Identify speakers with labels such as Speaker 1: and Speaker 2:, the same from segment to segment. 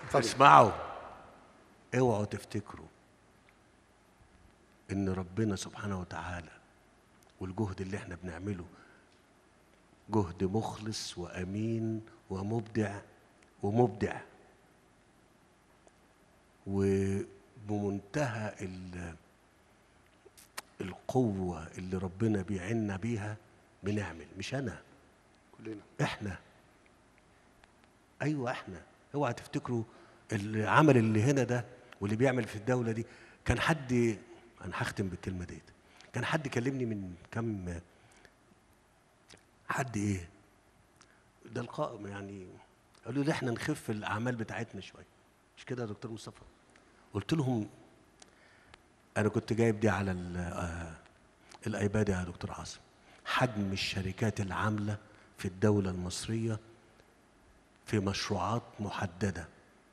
Speaker 1: اسمعوا اوعوا تفتكروا ان ربنا سبحانه وتعالى والجهد اللي احنا بنعمله جهد مخلص وامين ومبدع ومبدع وبمنتهى ال- القوة اللي ربنا بيعنا بيها بنعمل مش أنا
Speaker 2: كلنا
Speaker 1: إحنا أيوة إحنا اوعى تفتكروا العمل اللي هنا ده واللي بيعمل في الدولة دي كان حد أنا هختم بالكلمة ديت كان حد كلمني من كم حد إيه ده القائم يعني قالوا لي احنا نخف الاعمال بتاعتنا شويه مش كده يا دكتور مصطفى قلت لهم انا كنت جايب دي على ال- آه، الايباد يا دكتور عاصم حجم الشركات العامله في الدوله المصريه في مشروعات محدده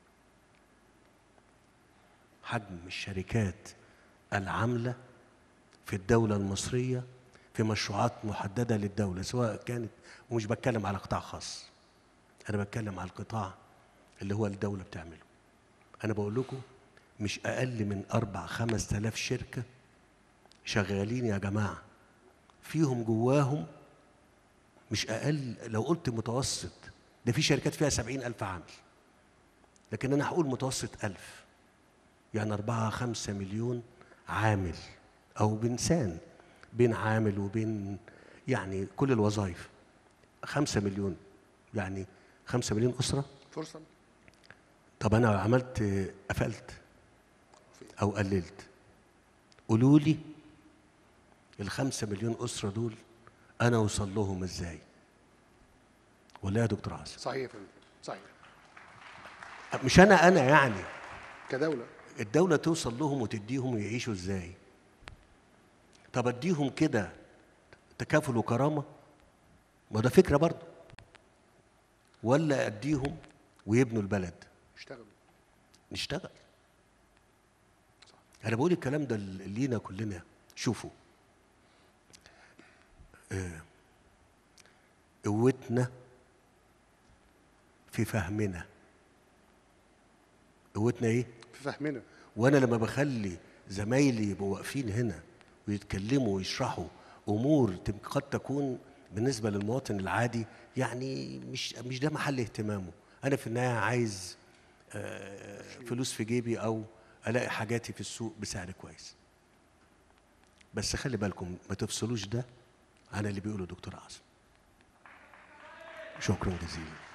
Speaker 1: حجم الشركات العامله في الدوله المصريه في مشروعات محدده للدوله سواء كانت ومش بتكلم على قطاع خاص انا بتكلم على القطاع اللي هو الدوله بتعمله انا بقول لكم مش اقل من اربع خمس تلاف شركه شغالين يا جماعه فيهم جواهم مش اقل لو قلت متوسط ده في شركات فيها سبعين الف عامل لكن انا هقول متوسط الف يعني أربعة خمسة مليون عامل أو بإنسان بين عامل وبين يعني كل الوظائف خمسة مليون يعني خمسة مليون أسرة
Speaker 2: فرصه
Speaker 1: طب أنا عملت قفلت أو قللت قولوا لي الخمسة مليون أسرة دول أنا أوصل لهم إزاي ولا يا دكتور عاصم
Speaker 2: صحيح يا فندم صحيح
Speaker 1: مش أنا أنا يعني
Speaker 2: كدوله
Speaker 1: الدولة توصل لهم وتديهم ويعيشوا ازاي؟ طب اديهم كده تكافل وكرامة؟ ما ده فكرة برضه ولا اديهم ويبنوا البلد؟
Speaker 2: اشتغلوا
Speaker 1: نشتغل انا بقول الكلام ده لينا كلنا شوفوا آه، قوتنا في فهمنا قوتنا ايه
Speaker 2: في فهمنا
Speaker 1: وانا لما بخلي زمايلي يبقوا واقفين هنا ويتكلموا ويشرحوا امور تم- قد تكون بالنسبه للمواطن العادي يعني مش مش ده محل اهتمامه انا في النهايه عايز آه، فلوس في جيبي او الاقي حاجاتي في السوق بسعر كويس بس خلي بالكم ما تفصلوش ده عن اللي بيقوله دكتور عاصم شكرا جزيلا